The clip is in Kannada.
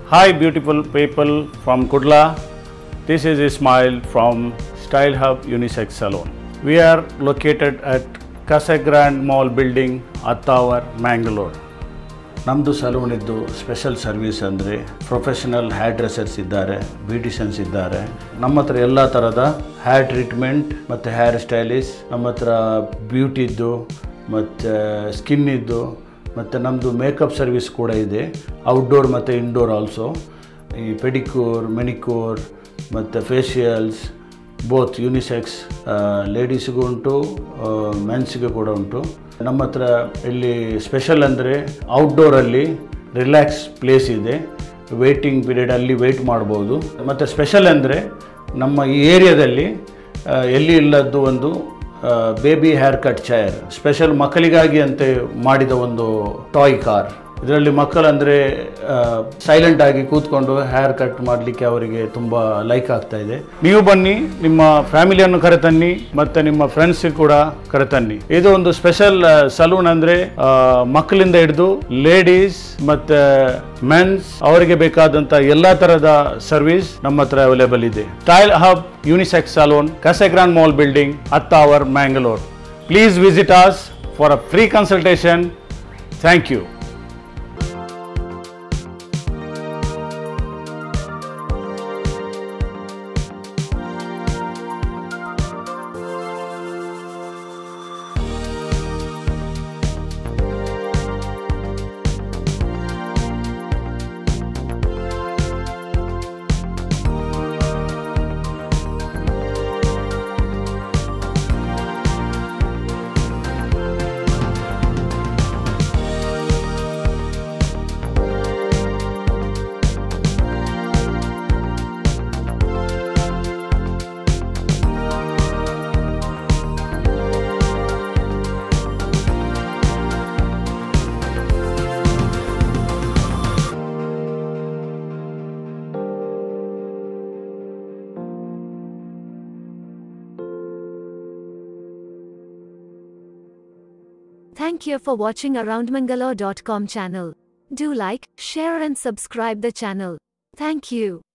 Hi, beautiful people from Kudla. This is Ismail from Style Hub Unisex Salon. We are located at Casagrande Mall Building, Attawar, Mangalore. ನಮ್ಮದು ಸಲೂನ್ ಇದ್ದು ಸ್ಪೆಷಲ್ ಸರ್ವಿಸ್ ಅಂದರೆ ಪ್ರೊಫೆಷನಲ್ ಹೇರ್ ಡ್ರೆಸ್ಸರ್ಸ್ ಇದ್ದಾರೆ ಬ್ಯೂಟಿಷಿಯನ್ಸ್ ಇದ್ದಾರೆ ನಮ್ಮ ಹತ್ರ ಎಲ್ಲ ಥರದ ಹೇರ್ ಟ್ರೀಟ್ಮೆಂಟ್ ಮತ್ತು ಹೇರ್ ಸ್ಟೈಲಿಸ್ ನಮ್ಮ ಹತ್ರ ಬ್ಯೂಟಿದ್ದು ಮತ್ತು ಸ್ಕಿನ್ ಇದ್ದು ಮತ್ತು ನಮ್ಮದು ಮೇಕಪ್ ಸರ್ವಿಸ್ ಕೂಡ ಇದೆ ಔಟ್ಡೋರ್ ಮತ್ತು ಇಂಡೋರ್ ಆಲ್ಸೋ ಈ ಪೆಡಿಕ್ಯೂರ್ ಮೆನಿಕ್ಯೂರ್ ಮತ್ತು ಫೇಶಿಯಲ್ಸ್ ಬೋತ್ ಯೂನಿಸೆಕ್ಸ್ ಲೇಡೀಸ್ಗೂ ಉಂಟು ಮೆನ್ಸ್ಗೆ ಕೂಡ ಉಂಟು ನಮ್ಮ ಹತ್ರ ಇಲ್ಲಿ ಸ್ಪೆಷಲ್ ಅಂದರೆ ಔಟ್ಡೋರಲ್ಲಿ ರಿಲ್ಯಾಕ್ಸ್ ಪ್ಲೇಸ್ ಇದೆ ವೇಟಿಂಗ್ ಪೀರಿಯಡ್ ಅಲ್ಲಿ ವೆಯ್ಟ್ ಮಾಡ್ಬೋದು ಮತ್ತು ಸ್ಪೆಷಲ್ ಅಂದರೆ ನಮ್ಮ ಈ ಏರಿಯಾದಲ್ಲಿ ಆ, ಎಲ್ಲಿ ಇಲ್ಲದ್ದು ಒಂದು baby hair cut chair special ಮಕ್ಕಳಿಗಾಗಿ ಅಂತ ಮಾಡಿದ ಒಂದು ಟಾಯ್ ಕಾರ್ ಇದರಲ್ಲಿ ಮಕ್ಕಳಂದರೆ ಸೈಲೆಂಟ್ ಆಗಿ ಕೂತ್ಕೊಂಡು ಹೇರ್ ಕಟ್ ಮಾಡಲಿಕ್ಕೆ ಅವರಿಗೆ ತುಂಬ ಲೈಕ್ ಆಗ್ತಾ ಇದೆ ನೀವು ಬನ್ನಿ ನಿಮ್ಮ ಫ್ಯಾಮಿಲಿಯನ್ನು ಕರೆತನ್ನಿ ಮತ್ತೆ ನಿಮ್ಮ ಫ್ರೆಂಡ್ಸ್ ಕೂಡ ಕರೆತನ್ನಿ ಇದು ಒಂದು ಸ್ಪೆಷಲ್ ಸಲೂನ್ ಅಂದ್ರೆ ಆ, ಮಕ್ಕಳಿಂದ ಹಿಡಿದು ಲೇಡೀಸ್ ಮತ್ತೆ ಮೆನ್ಸ್ ಅವರಿಗೆ ಬೇಕಾದಂತ ಎಲ್ಲಾ ತರದ ಸರ್ವಿಸ್ ನಮ್ಮ ಹತ್ರ ಅವೈಲೇಬಲ್ ಇದೆ ಸ್ಟೈಲ್ ಹಬ್ ಯೂನಿಸೆಕ್ಸ್ ಸಲೂನ್ ಕಸೆಗ್ರಾನ್ mall building Attavar Mangalore please visit us for a free consultation thank you Thank you for watching AroundMangalore.com channel. Do like, share and subscribe the channel. Thank you.